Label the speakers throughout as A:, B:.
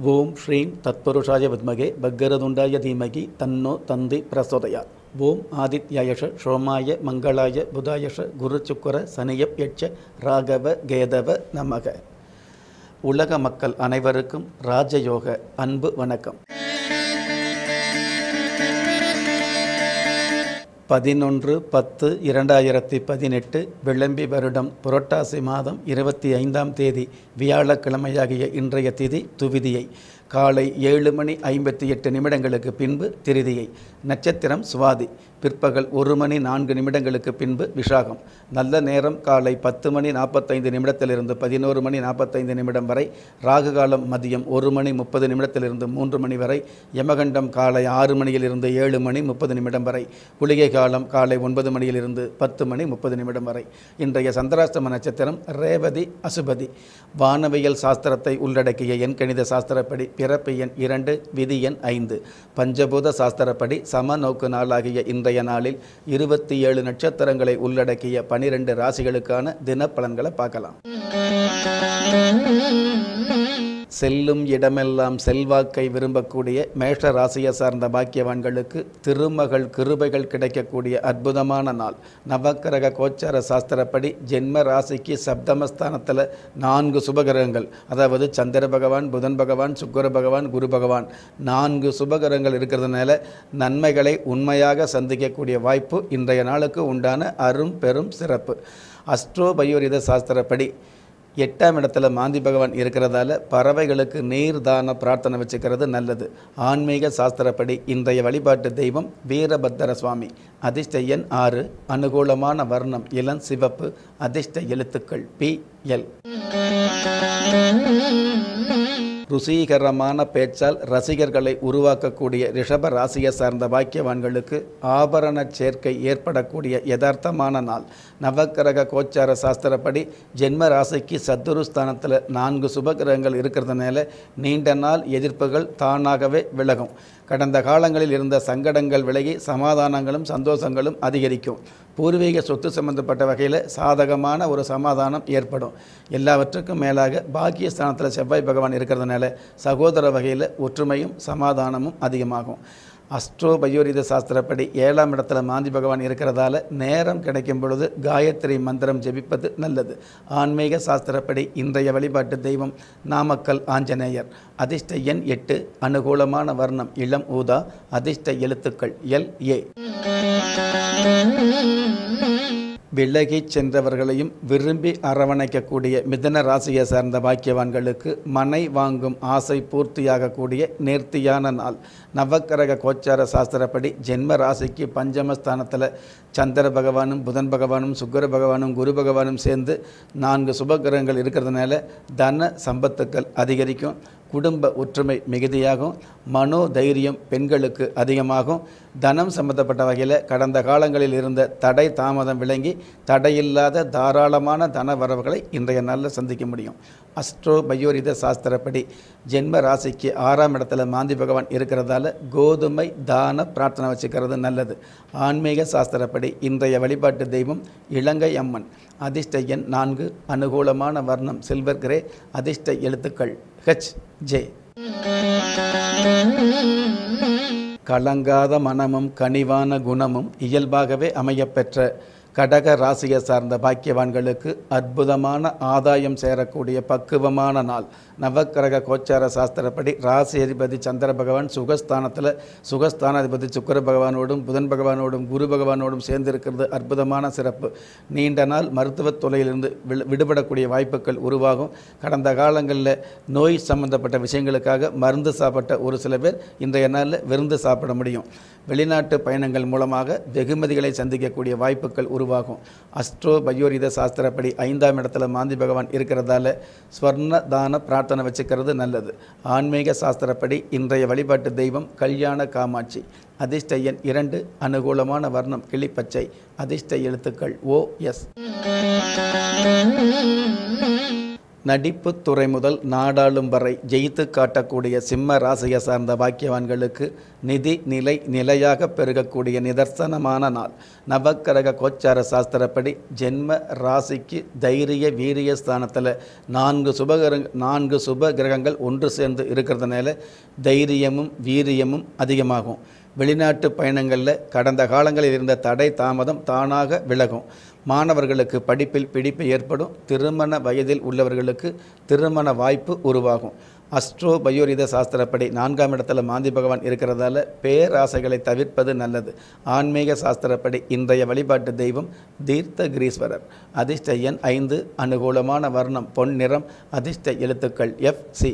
A: ஓம் ஸ்ரீம் தத்புருஷாய வித்மகே பக்கரதுண்டாய தீமகி தன்னோ தந்தி பிரசோதயாத் ஓம் ஆதித்யாயஷ சோமாய மங்களாய புதாயஷ குரு சுக்கர சனியப் யட்ச ராகவ கேதவ நமக உலக மக்கள் அனைவருக்கும் ராஜயோக அன்பு வணக்கம் பதினொன்று பத்து இரண்டாயிரத்தி பதினெட்டு விளம்பி வருடம் புரட்டாசி மாதம் இருபத்தி ஐந்தாம் தேதி வியாழக்கிழமையாகிய இன்றைய திதி துவிதியை காலை ஏழு மணி ஐம்பத்தி எட்டு நிமிடங்களுக்கு பின்பு திருதியை நட்சத்திரம் சுவாதி பிற்பகல் ஒரு மணி நான்கு நிமிடங்களுக்கு பின்பு விஷாகம் நல்ல நேரம் காலை பத்து மணி நாற்பத்தைந்து நிமிடத்திலிருந்து பதினோரு மணி நாற்பத்தைந்து நிமிடம் வரை ராகு காலம் மதியம் ஒரு மணி முப்பது நிமிடத்திலிருந்து மூன்று மணி வரை யமகண்டம் காலை ஆறு மணியிலிருந்து ஏழு மணி முப்பது நிமிடம் வரை குளிகை காலம் காலை ஒன்பது மணியிலிருந்து பத்து மணி முப்பது நிமிடம் வரை இன்றைய சந்திராஷ்டம நட்சத்திரம் ரேவதி அசுபதி வானவியல் சாஸ்திரத்தை உள்ளடக்கிய எண்கணித சாஸ்திரப்படி பிறப்பு எண் இரண்டு விதி எண் ஐந்து பஞ்சபூத சாஸ்திரப்படி சம நோக்கு நாளாகிய இன்றைய நாளில் இருபத்தி ஏழு நட்சத்திரங்களை உள்ளடக்கிய பனிரெண்டு ராசிகளுக்கான தினப்பலன்களை பார்க்கலாம் செல்லும் இடமெல்லாம் செல்வாக்கை விரும்பக்கூடிய மேஷ ராசியை சார்ந்த பாக்கியவான்களுக்கு திருமகள் கிருபைகள் கிடைக்கக்கூடிய அற்புதமான நாள் நவக்கிரக கோச்சார சாஸ்திரப்படி ஜென்ம ராசிக்கு சப்தமஸ்தானத்தில் நான்கு சுபகிரகங்கள் அதாவது சந்திர பகவான் புதன் பகவான் சுக்கர பகவான் குரு பகவான் நான்கு சுபகிரகங்கள் இருக்கிறதுனால நன்மைகளை உண்மையாக சந்திக்கக்கூடிய வாய்ப்பு இன்றைய நாளுக்கு உண்டான அரும் பெரும் சிறப்பு அஸ்ட்ரோ பயோரித சாஸ்திரப்படி எட்டாம் இடத்துல மாந்தி பகவான் இருக்கிறதால பறவைகளுக்கு நீர் தான பிரார்த்தனை வச்சுக்கிறது நல்லது ஆன்மீக சாஸ்திரப்படி இன்றைய வழிபாட்டு தெய்வம் வீரபத்திர சுவாமி அதிர்ஷ்ட எண் ஆறு அனுகூலமான வர்ணம் இளம் சிவப்பு அதிர்ஷ்ட எழுத்துக்கள் பி எல் ருசீகரமான பேச்சால் ரசிகர்களை உருவாக்கக்கூடிய ரிஷப ராசியை சார்ந்த பாக்கியவான்களுக்கு ஆபரண சேர்க்கை ஏற்படக்கூடிய யதார்த்தமான நாள் நவக்கிரக கோச்சார சாஸ்திரப்படி ஜென்ம ராசிக்கு சத்துருஸ்தானத்தில் நான்கு சுபகிரகங்கள் இருக்கிறதுனால நீண்ட நாள் எதிர்ப்புகள் தானாகவே விலகும் கடந்த காலங்களில் இருந்த சங்கடங்கள் விலகி சமாதானங்களும் சந்தோஷங்களும் அதிகரிக்கும் பூர்வீக சொத்து சம்பந்தப்பட்ட வகையில் சாதகமான ஒரு சமாதானம் ஏற்படும் எல்லாவற்றுக்கும் மேலாக பாக்கியஸ்தானத்தில் செவ்வாய் பகவான் இருக்கிறதுனால சகோதர வகையில் ஒற்றுமையும் சமாதானமும் அதிகமாகும் அஸ்ட்ரோ பயோரித சாஸ்திரப்படி ஏழாம் இடத்துல மாந்தி பகவான் இருக்கிறதால நேரம் கிடைக்கும் பொழுது காயத்ரி மந்திரம் ஜெபிப்பது நல்லது ஆன்மீக சாஸ்திரப்படி இன்றைய வழிபாட்டு தெய்வம் நாமக்கல் ஆஞ்சநேயர் அதிர்ஷ்ட எண் எட்டு அனுகூலமான வர்ணம் இளம் ஊதா அதிர்ஷ்ட எழுத்துக்கள் எல் ஏ விலகிச் சென்றவர்களையும் விரும்பி அரவணைக்கக்கூடிய மிதன ராசியை சார்ந்த பாக்கியவான்களுக்கு மனை வாங்கும் ஆசை பூர்த்தியாகக்கூடிய நேர்த்தியான நாள் நவக்கிரக கோச்சார சாஸ்திரப்படி ஜென்ம ராசிக்கு பஞ்சமஸ்தானத்தில் சந்திர பகவானும் புதன் பகவானும் சுக்கர பகவானும் குரு பகவானும் சேர்ந்து நான்கு சுபகிரகங்கள் இருக்கிறதுனால தன சம்பத்துக்கள் அதிகரிக்கும் குடும்ப ஒற்றுமை மிகுதியாகும் மனோ தைரியம் பெண்களுக்கு அதிகமாகும் தனம் சம்பந்தப்பட்ட வகையில் கடந்த காலங்களில் இருந்த தடை தாமதம் விளங்கி தடையில்லாத தாராளமான தன வரவுகளை இன்றைய நாளில் சந்திக்க முடியும் அஸ்ட்ரோ பயோரித சாஸ்திரப்படி ஜென்ம ராசிக்கு ஆறாம் இடத்துல மாந்தி பகவான் இருக்கிறதால கோதுமை தான பிரார்த்தனை வச்சுக்கிறது நல்லது ஆன்மீக சாஸ்திரப்படி இன்றைய வழிபாட்டு தெய்வம் இலங்கை அம்மன் அதிர்ஷ்ட எண் நான்கு அனுகூலமான வர்ணம் சில்வர் கிரே அதிர்ஷ்ட எழுத்துக்கள் ஹெச் ஜே கலங்காத மனமும் கனிவான குணமும் இயல்பாகவே அமையப்பெற்ற கடக ராசியை சார்ந்த பாக்கியவான்களுக்கு அற்புதமான ஆதாயம் சேரக்கூடிய பக்குவமான நாள் நவக்கிரக கோச்சார சாஸ்திரப்படி ராசி அதிபதி சந்திர பகவான் சுகஸ்தானத்தில் சுகஸ்தானாதிபதி சுக்கர பகவானோடும் புதன் பகவானோடும் குரு பகவானோடும் சேர்ந்திருக்கிறது அற்புதமான சிறப்பு நீண்ட நாள் மருத்துவத் துறையிலிருந்து விடுபடக்கூடிய வாய்ப்புகள் உருவாகும் கடந்த காலங்களில் நோய் சம்பந்தப்பட்ட விஷயங்களுக்காக மருந்து சாப்பிட்ட ஒரு சில பேர் இன்றைய நாளில் விருந்து சாப்பிட முடியும் வெளிநாட்டு பயணங்கள் மூலமாக வெகுமதிகளை சந்திக்கக்கூடிய வாய்ப்புகள் உருவாகும் அஸ்ட்ரோ பயோரித சாஸ்திரப்படி ஐந்தாம் இடத்துல மாந்தி பகவான் இருக்கிறதால ஸ்வர்ண தான பிரார்த்தனை வச்சுக்கிறது நல்லது ஆன்மீக சாஸ்திரப்படி இன்றைய வழிபாட்டு தெய்வம் கல்யாண காமாட்சி அதிர்ஷ்ட எண் இரண்டு அனுகூலமான வர்ணம் கிளிப்பச்சை அதிர்ஷ்ட எழுத்துக்கள் ஓ எஸ் நடிப்பு துறை முதல் நாடாளும் வரை ஜெயித்து காட்டக்கூடிய சிம்ம ராசியை சார்ந்த பாக்கியவான்களுக்கு நிதி நிலை நிலையாக பெருகக்கூடிய நிதர்சனமான நாள் நவக்கிரக கோச்சார சாஸ்திரப்படி ஜென்ம ராசிக்கு தைரிய வீரிய ஸ்தானத்தில் நான்கு சுபகிர நான்கு சுப கிரகங்கள் ஒன்று சேர்ந்து இருக்கிறதுனால தைரியமும் வீரியமும் அதிகமாகும் வெளிநாட்டு பயணங்களில் கடந்த காலங்களில் இருந்த தடை தாமதம் தானாக விலகும் மாணவர்களுக்கு படிப்பில் பிடிப்பு ஏற்படும் திருமண வயதில் உள்ளவர்களுக்கு திருமண வாய்ப்பு உருவாகும் அஸ்ட்ரோ பயோரித சாஸ்திரப்படி நான்காம் இடத்துல மாந்தி பகவான் இருக்கிறதால பேராசைகளை தவிர்ப்பது நல்லது ஆன்மீக சாஸ்திரப்படி இன்றைய வழிபாட்டு தெய்வம் தீர்த்தகிரீஸ்வரர் அதிர்ஷ்ட எண் ஐந்து அனுகூலமான வர்ணம் பொன் நிறம் அதிர்ஷ்ட எழுத்துக்கள் எஃப் சி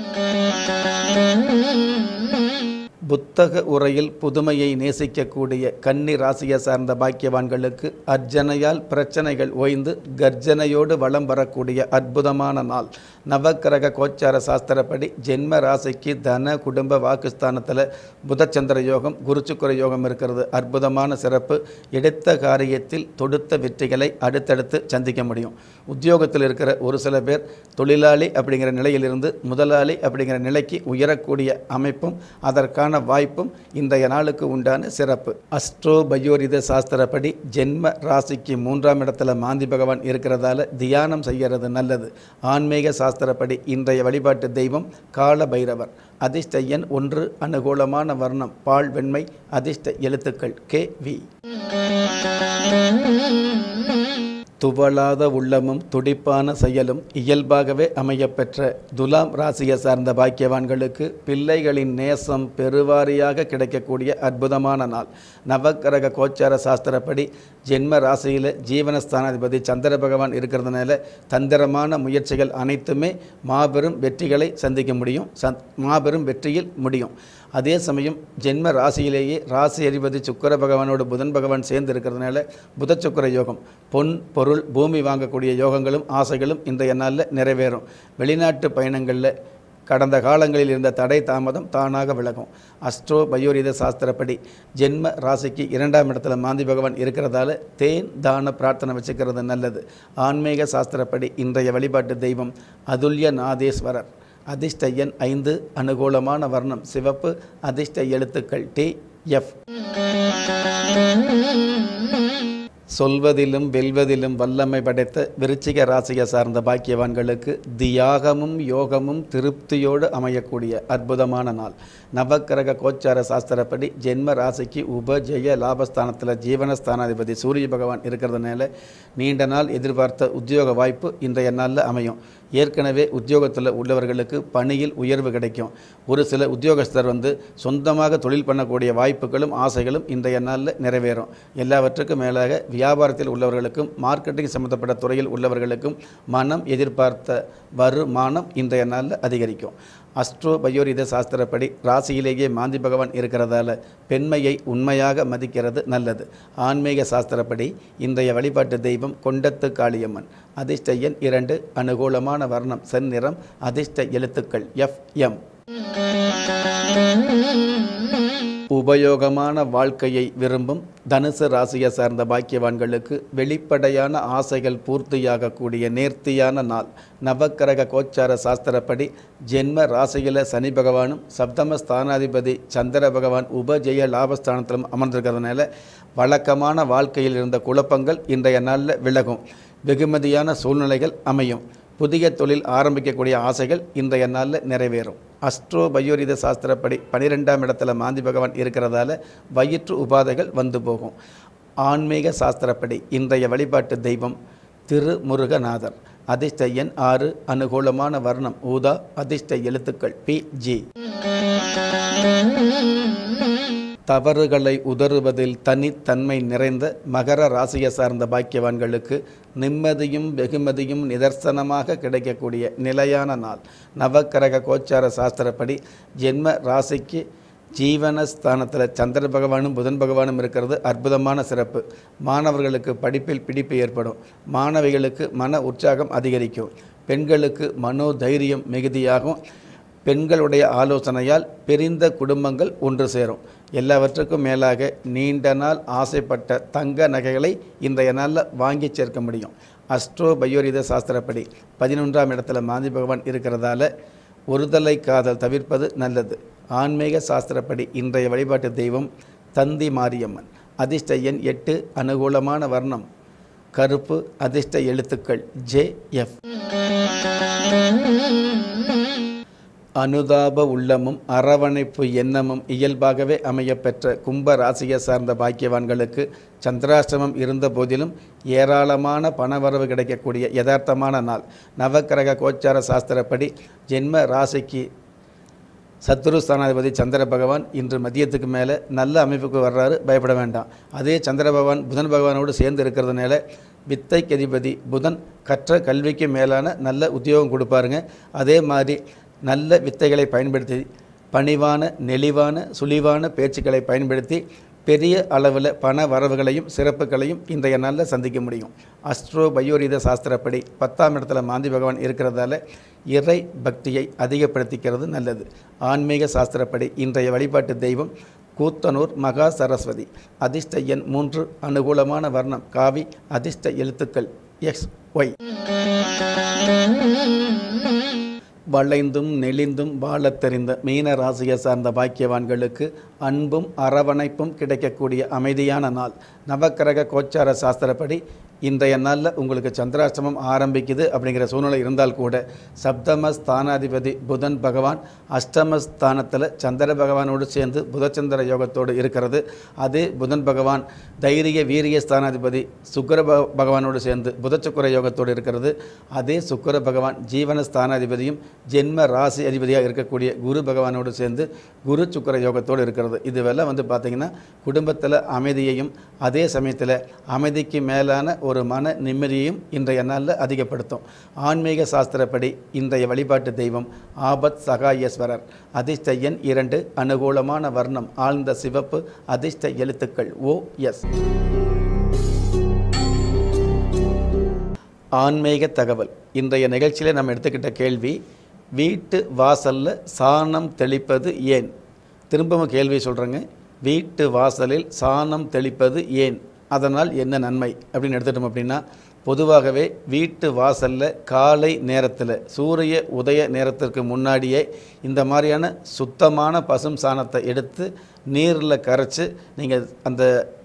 A: புத்தக உரையில் புதுமையை நேசிக்கக்கூடிய கன்னி ராசியை சார்ந்த பாக்கியவான்களுக்கு அர்ச்சனையால் பிரச்சனைகள் ஓய்ந்து கர்ஜனையோடு வலம் வரக்கூடிய அற்புதமான நாள் நவக்கிரக கோச்சார சாஸ்திரப்படி ஜென்ம ராசிக்கு தன குடும்ப வாக்குஸ்தானத்தில் புதச்சந்திர யோகம் குருச்சுக்குர யோகம் இருக்கிறது அற்புதமான சிறப்பு எடுத்த காரியத்தில் தொடுத்த வெற்றிகளை அடுத்தடுத்து சந்திக்க முடியும் உத்தியோகத்தில் இருக்கிற ஒரு சில பேர் தொழிலாளி அப்படிங்கிற நிலையிலிருந்து முதலாளி அப்படிங்கிற நிலைக்கு உயரக்கூடிய அமைப்பும் அதற்கான வாய்ப்பும் இன்றைய நாளுக்கு உண்டான சிறப்பு அஸ்ட்ரோ பயோரித சாஸ்திரப்படி ஜென்ம ராசிக்கு மூன்றாம் இடத்துல மாந்தி பகவான் இருக்கிறதால தியானம் செய்கிறது நல்லது ஆன்மீக சாஸ்திரப்படி இன்றைய வழிபாட்டு தெய்வம் கால பைரவர் அதிர்ஷ்ட எண் ஒன்று அனுகூலமான வர்ணம் பால் வெண்மை அதிர்ஷ்ட எழுத்துக்கள் கே வி துவளாத உள்ளமும் துடிப்பான செயலும் இயல்பாகவே அமையப்பெற்ற துலாம் ராசியை சார்ந்த பாக்கியவான்களுக்கு பிள்ளைகளின் நேசம் பெருவாரியாக கிடைக்கக்கூடிய அற்புதமான நாள் நவக்கிரக கோச்சார சாஸ்திரப்படி ஜென்ம ராசியில் ஜீவனஸ்தானாதிபதி சந்திர பகவான் இருக்கிறதுனால தந்திரமான முயற்சிகள் அனைத்துமே மாபெரும் வெற்றிகளை சந்திக்க முடியும் சந் மாபெரும் வெற்றியில் முடியும் அதே சமயம் ஜென்ம ராசியிலேயே ராசி அதிபதி சுக்கர பகவானோடு புதன் பகவான் சேர்ந்து இருக்கிறதுனால புத சுக்கர யோகம் பொன் பொருள் பூமி வாங்கக்கூடிய யோகங்களும் ஆசைகளும் இன்றைய நாளில் நிறைவேறும் வெளிநாட்டு பயணங்களில் கடந்த காலங்களில் இருந்த தடை தாமதம் தானாக விலகும் அஸ்ட்ரோ பயோரித சாஸ்திரப்படி ஜென்ம ராசிக்கு இரண்டாம் இடத்துல மாந்தி பகவான் இருக்கிறதால தேன் தான பிரார்த்தனை வச்சுக்கிறது நல்லது ஆன்மீக சாஸ்திரப்படி இன்றைய வழிபாட்டு தெய்வம் அதுல்ய நாதேஸ்வரர் அதிர்ஷ்ட எண் ஐந்து அனுகூலமான வர்ணம் சிவப்பு அதிர்ஷ்ட எழுத்துக்கள் டி எஃப் சொல்வதிலும் வெல்வதிலும் வல்லமை படைத்த விருச்சிக ராசியை சார்ந்த பாக்கியவான்களுக்கு தியாகமும் யோகமும் திருப்தியோடு அமையக்கூடிய அற்புதமான நாள் நவக்கிரக கோச்சார சாஸ்திரப்படி ஜென்ம ராசிக்கு உப ஜெய லாபஸ்தானத்தில் ஜீவனஸ்தானாதிபதி சூரிய பகவான் இருக்கிறதுனால நீண்ட நாள் எதிர்பார்த்த உத்தியோக வாய்ப்பு இன்றைய நாளில் அமையும் ஏற்கனவே உத்தியோகத்தில் உள்ளவர்களுக்கு பணியில் உயர்வு கிடைக்கும் ஒரு சில உத்தியோகஸ்தர் வந்து சொந்தமாக தொழில் பண்ணக்கூடிய வாய்ப்புகளும் ஆசைகளும் இன்றைய நாளில் நிறைவேறும் எல்லாவற்றுக்கும் மேலாக வியாபாரத்தில் உள்ளவர்களுக்கும் மார்க்கெட்டிங் சம்மந்தப்பட்ட துறையில் உள்ளவர்களுக்கும் மனம் எதிர்பார்த்த வருமானம் இன்றைய நாளில் அதிகரிக்கும் அஸ்ட்ரோ பயோரித சாஸ்திரப்படி ராசியிலேயே மாந்தி பகவான் இருக்கிறதால பெண்மையை உண்மையாக மதிக்கிறது நல்லது ஆன்மீக சாஸ்திரப்படி இன்றைய வழிபாட்டு தெய்வம் கொண்டத்து காளியம்மன் அதிர்ஷ்ட எண் இரண்டு அனுகூலமான வர்ணம் செந்நிறம் அதிர்ஷ்ட எழுத்துக்கள் எஃப் எம் உபயோகமான வாழ்க்கையை விரும்பும் தனுசு ராசியை சார்ந்த பாக்கியவான்களுக்கு வெளிப்படையான ஆசைகள் பூர்த்தியாகக்கூடிய நேர்த்தியான நாள் நவக்கிரக கோச்சார சாஸ்திரப்படி ஜென்ம ராசியில் சனி பகவானும் சப்தம ஸ்தானாதிபதி சந்திர பகவான் உபஜெய லாபஸ்தானத்திலும் அமர்ந்திருக்கிறதுனால வழக்கமான வாழ்க்கையில் இருந்த குழப்பங்கள் இன்றைய நாளில் விலகும் வெகுமதியான சூழ்நிலைகள் அமையும் புதிய தொழில் ஆரம்பிக்கக்கூடிய ஆசைகள் இன்றைய நாளில் நிறைவேறும் அஸ்ட்ரோ பயோரித சாஸ்திரப்படி பனிரெண்டாம் இடத்துல மாந்தி பகவான் இருக்கிறதால வயிற்று உபாதைகள் வந்து போகும் ஆன்மீக சாஸ்திரப்படி இன்றைய வழிபாட்டு தெய்வம் திருமுருகநாதர் அதிர்ஷ்ட எண் ஆறு அனுகூலமான வர்ணம் ஊதா அதிர்ஷ்ட எழுத்துக்கள் பி ஜி தவறுகளை உதறுவதில் தனித்தன்மை நிறைந்த மகர ராசியை சார்ந்த பாக்கியவான்களுக்கு நிம்மதியும் வெகுமதியும் நிதர்சனமாக கிடைக்கக்கூடிய நிலையான நாள் நவக்கிரக கோச்சார சாஸ்திரப்படி ஜென்ம ராசிக்கு ஜீவனஸ்தானத்தில் சந்திர பகவானும் புதன் பகவானும் இருக்கிறது அற்புதமான சிறப்பு மாணவர்களுக்கு படிப்பில் பிடிப்பு ஏற்படும் மாணவிகளுக்கு மன உற்சாகம் அதிகரிக்கும் பெண்களுக்கு மனோதைரியம் மிகுதியாகும் பெண்களுடைய ஆலோசனையால் பிரிந்த குடும்பங்கள் ஒன்று சேரும் எல்லாவற்றுக்கும் மேலாக நீண்ட நாள் ஆசைப்பட்ட தங்க நகைகளை இன்றைய நாளில் வாங்கி சேர்க்க முடியும் அஸ்ட்ரோ பயோரித சாஸ்திரப்படி பதினொன்றாம் இடத்துல மாந்தி பகவான் இருக்கிறதால ஒருதலை காதல் தவிர்ப்பது நல்லது ஆன்மீக சாஸ்திரப்படி இன்றைய வழிபாட்டு தெய்வம் தந்தி மாரியம்மன் அதிர்ஷ்ட எண் எட்டு அனுகூலமான வர்ணம் கருப்பு அதிர்ஷ்ட எழுத்துக்கள் ஜே எஃப் அனுதாப உள்ளமும் அரவணைப்பு எண்ணமும் இயல்பாகவே அமையப்பெற்ற கும்ப ராசியை சார்ந்த பாக்கியவான்களுக்கு சந்திராஷ்டமம் இருந்த போதிலும் ஏராளமான பணவரவு கிடைக்கக்கூடிய யதார்த்தமான நாள் நவக்கிரக கோச்சார சாஸ்திரப்படி ஜென்ம ராசிக்கு சத்துரு ஸ்தானாதிபதி சந்திர பகவான் இன்று மதியத்துக்கு மேலே நல்ல அமைப்புக்கு வர்றாரு பயப்பட வேண்டாம் அதே சந்திர பகவான் புதன் பகவானோடு சேர்ந்து இருக்கிறதுனால வித்தைக்கு அதிபதி புதன் கற்ற கல்விக்கு மேலான நல்ல உத்தியோகம் கொடுப்பாருங்க அதே மாதிரி நல்ல வித்தைகளை பயன்படுத்தி பணிவான நெளிவான சுழிவான பேச்சுக்களை பயன்படுத்தி பெரிய அளவில் பண வரவுகளையும் சிறப்புகளையும் இன்றைய நாளில் சந்திக்க முடியும் அஸ்ட்ரோ பயோரீத சாஸ்திரப்படி பத்தாம் இடத்துல மாந்தி பகவான் இருக்கிறதால இறை பக்தியை அதிகப்படுத்திக்கிறது நல்லது ஆன்மீக சாஸ்திரப்படி இன்றைய வழிபாட்டு தெய்வம் கூத்தனூர் மகா சரஸ்வதி அதிர்ஷ்ட எண் மூன்று அனுகூலமான வர்ணம் காவி அதிர்ஷ்ட எழுத்துக்கள் எக்ஸ் ஒய் வளைந்தும் நெளிந்தும் வாழத் தெரிந்த மீன ராசியை சார்ந்த பாக்கியவான்களுக்கு அன்பும் அரவணைப்பும் கிடைக்கக்கூடிய அமைதியான நாள் நவக்கிரக கோச்சார சாஸ்திரப்படி இன்றைய நாளில் உங்களுக்கு சந்திராஷ்டமம் ஆரம்பிக்குது அப்படிங்கிற சூழ்நிலை இருந்தால் கூட சப்தம ஸ்தானாதிபதி புதன் பகவான் அஷ்டம ஸ்தானத்தில் சந்திர பகவானோடு சேர்ந்து புதச்சந்திர யோகத்தோடு இருக்கிறது அதே புதன் பகவான் தைரிய வீரிய ஸ்தானாதிபதி சுக்கர ப- பகவானோடு சேர்ந்து புதச்சுக்கர யோகத்தோடு இருக்கிறது அதே சுக்கர பகவான் ஜீவன ஸ்தானாதிபதியும் ஜென்ம ராசி அதிபதியாக இருக்கக்கூடிய குரு பகவானோடு சேர்ந்து குரு சுக்கர யோகத்தோடு இருக்கிறது இதுவெல்லாம் வந்து பார்த்திங்கன்னா குடும்பத்தில் அமைதியையும் அதே சமயத்தில் அமைதிக்கு மேலான ஒரு மன நிம்மதியையும் இன்றைய நாளில் அதிகப்படுத்தும் ஆன்மீக சாஸ்திரப்படி இன்றைய வழிபாட்டு தெய்வம் ஆபத் சகாயேஸ்வரர் அதிர்ஷ்ட எண் இரண்டு அனுகூலமான வர்ணம் ஆழ்ந்த சிவப்பு அதிர்ஷ்ட எழுத்துக்கள் ஓ எஸ் ஆன்மீக தகவல் இன்றைய நிகழ்ச்சியில் நம்ம எடுத்துக்கிட்ட கேள்வி வீட்டு வாசல்ல சாணம் தெளிப்பது ஏன் திரும்பவும் கேள்வி சொல்கிறேங்க வீட்டு வாசலில் சாணம் தெளிப்பது ஏன் அதனால் என்ன நன்மை அப்படின்னு எடுத்துட்டோம் அப்படின்னா பொதுவாகவே வீட்டு வாசலில் காலை நேரத்தில் சூரிய உதய நேரத்திற்கு முன்னாடியே இந்த மாதிரியான சுத்தமான பசும் சாணத்தை எடுத்து நீரில் கரைச்சி நீங்கள் அந்த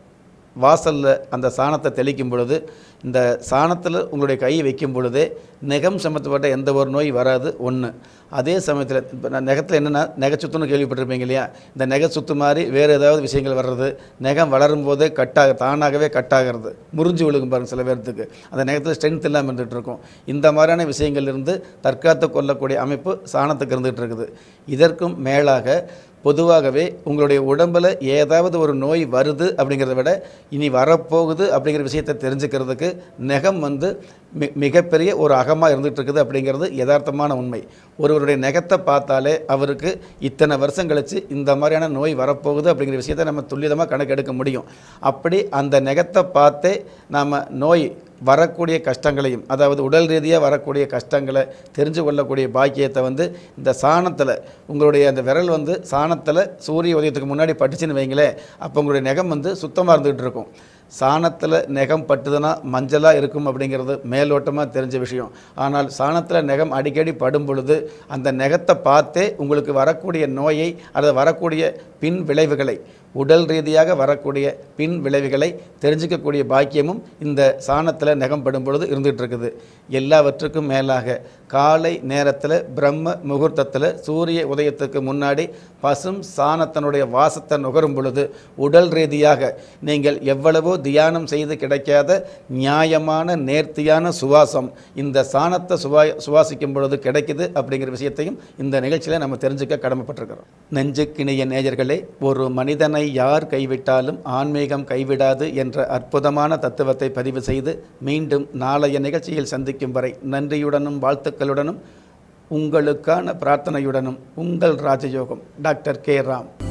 A: வாசலில் அந்த சாணத்தை தெளிக்கும் பொழுது இந்த சாணத்தில் உங்களுடைய கையை வைக்கும் பொழுதே நெகம் சம்மந்தப்பட்ட எந்த ஒரு நோய் வராது ஒன்று அதே சமயத்தில் இப்போ நான் நெகத்தில் என்னென்னா நெகச்சுத்துன்னு கேள்விப்பட்டிருப்பீங்க இல்லையா இந்த நெக சுத்து மாதிரி வேறு ஏதாவது விஷயங்கள் வர்றது நெகம் வளரும் போதே கட்டாக தானாகவே கட்டாகிறது முறிஞ்சு விழுகும் பாருங்க சில பேர்த்துக்கு அந்த நெகத்தில் ஸ்ட்ரென்த் இல்லாமல் இருந்துகிட்டு இருக்கும் இந்த மாதிரியான விஷயங்கள் இருந்து தற்காத்து கொள்ளக்கூடிய அமைப்பு சாணத்துக்கு இருந்துகிட்டு இருக்குது இதற்கும் மேலாக பொதுவாகவே உங்களுடைய உடம்பில் ஏதாவது ஒரு நோய் வருது அப்படிங்கிறத விட இனி வரப்போகுது அப்படிங்கிற விஷயத்தை தெரிஞ்சுக்கிறதுக்கு நெகம் வந்து மி மிகப்பெரிய ஒரு அகமாக இருந்துகிட்டு இருக்குது அப்படிங்கிறது யதார்த்தமான உண்மை ஒருவருடைய நெகத்தை பார்த்தாலே அவருக்கு இத்தனை வருஷம் கழித்து இந்த மாதிரியான நோய் வரப்போகுது அப்படிங்கிற விஷயத்தை நம்ம துல்லியமாக கணக்கெடுக்க முடியும் அப்படி அந்த நெகத்தை பார்த்தே நாம் நோய் வரக்கூடிய கஷ்டங்களையும் அதாவது உடல் ரீதியாக வரக்கூடிய கஷ்டங்களை தெரிஞ்சு கொள்ளக்கூடிய பாக்கியத்தை வந்து இந்த சாணத்தில் உங்களுடைய அந்த விரல் வந்து சாணத்தில் சூரிய உதயத்துக்கு முன்னாடி பட்டுச்சுன்னு வைங்களேன் அப்போ உங்களுடைய நெகம் வந்து சுத்தமாக இருந்துகிட்டு இருக்கும் சாணத்தில் நெகம் பட்டுதுன்னா மஞ்சளாக இருக்கும் அப்படிங்கிறது மேலோட்டமாக தெரிஞ்ச விஷயம் ஆனால் சாணத்தில் நெகம் அடிக்கடி படும் பொழுது அந்த நெகத்தை பார்த்தே உங்களுக்கு வரக்கூடிய நோயை அல்லது வரக்கூடிய பின் விளைவுகளை உடல் ரீதியாக வரக்கூடிய பின் விளைவுகளை தெரிஞ்சுக்கக்கூடிய பாக்கியமும் இந்த சாணத்தில் நெகம் படும் பொழுது இருந்துகிட்டு இருக்குது எல்லாவற்றுக்கும் மேலாக காலை நேரத்தில் பிரம்ம முகூர்த்தத்தில் சூரிய உதயத்துக்கு முன்னாடி பசும் சாணத்தினுடைய வாசத்தை நுகரும் பொழுது உடல் ரீதியாக நீங்கள் எவ்வளவோ தியானம் செய்து கிடைக்காத நியாயமான நேர்த்தியான சுவாசம் இந்த சாணத்தை சுவா சுவாசிக்கும் பொழுது கிடைக்குது அப்படிங்கிற விஷயத்தையும் இந்த நிகழ்ச்சியில் நம்ம தெரிஞ்சுக்க கடமைப்பட்டிருக்கிறோம் நெஞ்சுக்கிணைய நேயர்களே ஒரு மனிதனை யார் கைவிட்டாலும் ஆன்மீகம் கைவிடாது என்ற அற்புதமான தத்துவத்தை பதிவு செய்து மீண்டும் நாளைய நிகழ்ச்சியில் சந்திக்கும் வரை நன்றியுடனும் வாழ்த்துக்களுடனும் உங்களுக்கான பிரார்த்தனையுடனும் உங்கள் ராஜயோகம் டாக்டர் கே ராம்